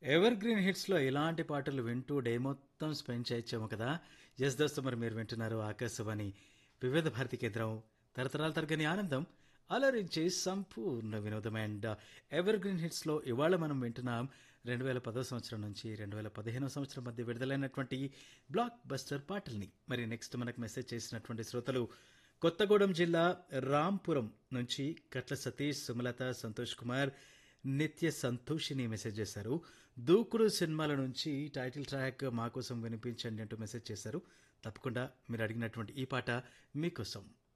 ever green హిట్స్లో ఇలాంటి పాటలు వింటూ డే మొత్తం స్పెండ్ చేయొచ్చాము కదా ఎస్ దోస్తు మరి మీరు వింటున్నారు ఆకాశవాణి వివిధ భారతి కేంద్రం తరతరాల తరగని ఆనందం అలరించే సంపూర్ణ వినోదం అండ్ ఎవర్ గ్రీన్ హిట్స్లో ఇవాళ మనం వింటున్నాం రెండు వేల పదో సంవత్సరం నుంచి రెండు వేల పదిహేనో సంవత్సరం మధ్య విడుదలైనటువంటి బ్లాక్ బస్టర్ పాటల్ని మరి నెక్స్ట్ మనకు మెసేజ్ చేసినటువంటి శ్రోతలు కొత్తగూడెం జిల్లా రాంపురం నుంచి కట్ల సతీష్ సుమలత సంతోష్ కుమార్ నిత్య సంతోషిని మెసేజ్ చేశారు దూకుడు సినిమాల నుంచి టైటిల్ ట్రాక్ మా కోసం వినిపించండి అంటూ మెసేజ్ చేశారు తప్పకుండా మీరు అడిగినటువంటి ఈ పాట మీకోసం